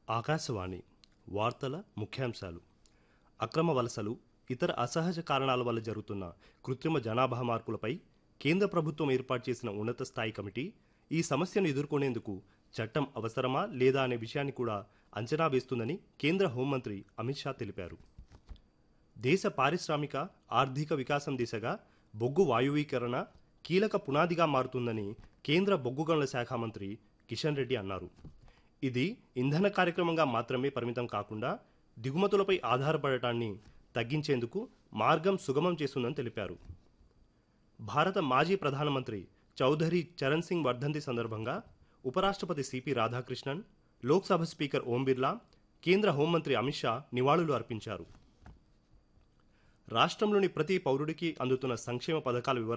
ఆకాశవాణి వార్తల ముఖ్యాంశాలు అక్రమ వలసలు ఇతర అసహజ కారణాల వల్ల జరుగుతున్న కృత్రిమ జనాభా మార్పులపై కేంద్ర ప్రభుత్వం ఏర్పాటు చేసిన ఉన్నత స్థాయి కమిటీ ఈ సమస్యను ఎదుర్కొనేందుకు చట్టం అవసరమా లేదా అనే విషయాన్ని కూడా అంచనా వేస్తుందని కేంద్ర హోంమంత్రి అమిత్ షా తెలిపారు దేశ పారిశ్రామిక ఆర్థిక వికాసం దిశగా బొగ్గు వాయువీకరణ కీలక పునాదిగా మారుతుందని కేంద్ర బొగ్గు గనుల శాఖ మంత్రి కిషన్ రెడ్డి అన్నారు ఇది ఇంధన కార్యక్రమంగా మాత్రమే పరిమితం కాకుండా దిగుమతులపై ఆధారపడటాన్ని తగ్గించేందుకు మార్గం సుగమం చేస్తుందని తెలిపారు భారత మాజీ ప్రధానమంత్రి చౌధరి చరణ్ సింగ్ వర్ధంతి సందర్భంగా ఉపరాష్ట్రపతి సిపి రాధాకృష్ణన్ లోక్సభ స్పీకర్ ఓం బిర్లా కేంద్ర హోంమంత్రి అమిత్ షా నివాళులు అర్పించారు రాష్ట్రంలోని ప్రతి పౌరుడికి అందుతున్న సంక్షేమ పథకాల వివరాలు